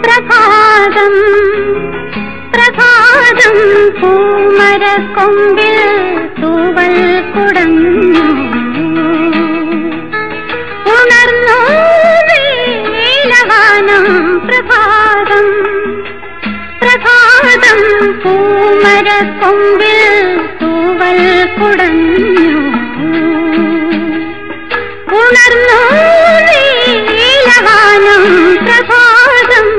പ്രഭാതം പ്രഭാതം പൂമരക്കൊമ്പിൽ തൂവൽ കുടഞ്ഞു ഉണർന്നു നീലവാനം പ്രഭാതം പ്രഭാതം പൂമരക്കൊമ്പിൽ തൂവൽ കുടഞ്ഞു ഉണർന്നു നീലവാനം പ്രഭാതം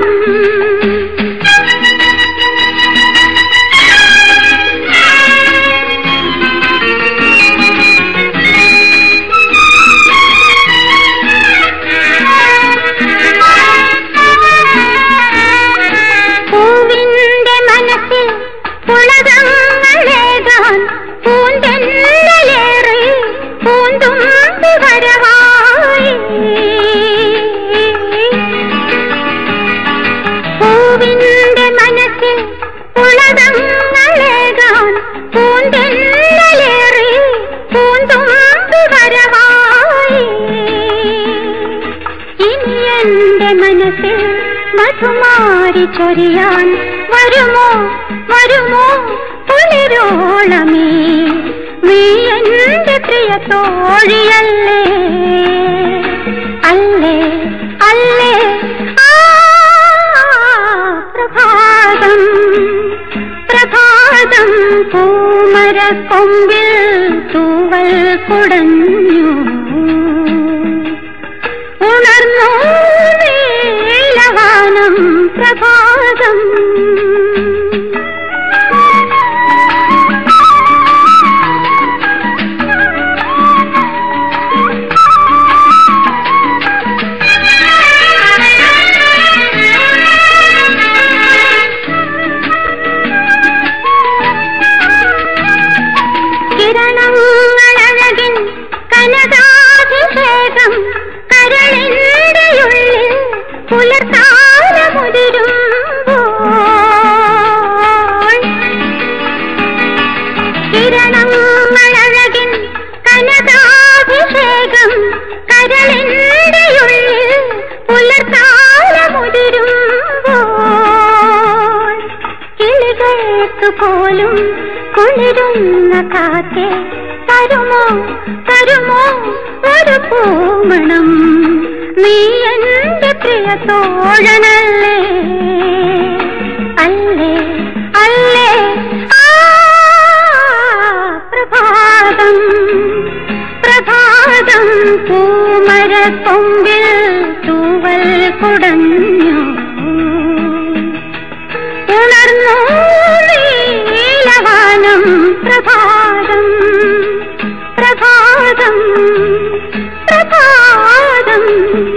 പൂവിന്റെ മനസ്സിൽ പുളകങ്ങളേകാൻ പൂന്തെന്നലേറെ പൂന്തുമ്പി വരവായി പൂവിന്റെ മനസ്സിൽ പുളകങ്ങളേകാൻ പൂന്തെന്നലേറെ പൂന്തുമ്പി വരവായി ഇനി എന്റെ മനസ്സിൽ മധുമാരി ചൊരിയാൻ വരുമോ വരുമോ കുളിരോളമേ നീ എന്റെ പ്രിയ തോഴിയല്ലേ അല്ലേ അല്ലേ ആ പ്രഭാതം പ്രഭാതം പൂമരക്കൊമ്പിൽ തൂവൽ കുടഞ്ഞു ഉണർന്നു നീലവാനം പ്രഭാതം കിരണങ്ങളഴകിൻ കനകാഭിഷേകം കരളിന്റെ ഉള്ളിൽ പുലർത്താരമുതിരുമ്പോൾ കിരണങ്ങളഴകിൻ കനകാഭിഷേകം കരളിന്റെ ഉള്ളിൽ പുലർത്താരമുതിരുമ്പോൾ കിളികൾക്ക് പോലും കുളിരുന്ന കാറ്റ് തരുമോ തരുമോ ഒരു പൂമണം നീ എന്റെ പ്രിയ തോഴനല്ലേ അല്ലേ അല്ലേ ആ പ്രഭാതം പ്രഭാതം പൂമരക്കൊമ്പിൽ തൂവൽ കുടഞ്ഞു ഉണർന്നു നീലവാനം പ്രഭാതം പ്രഭാതം പ്രഭാതം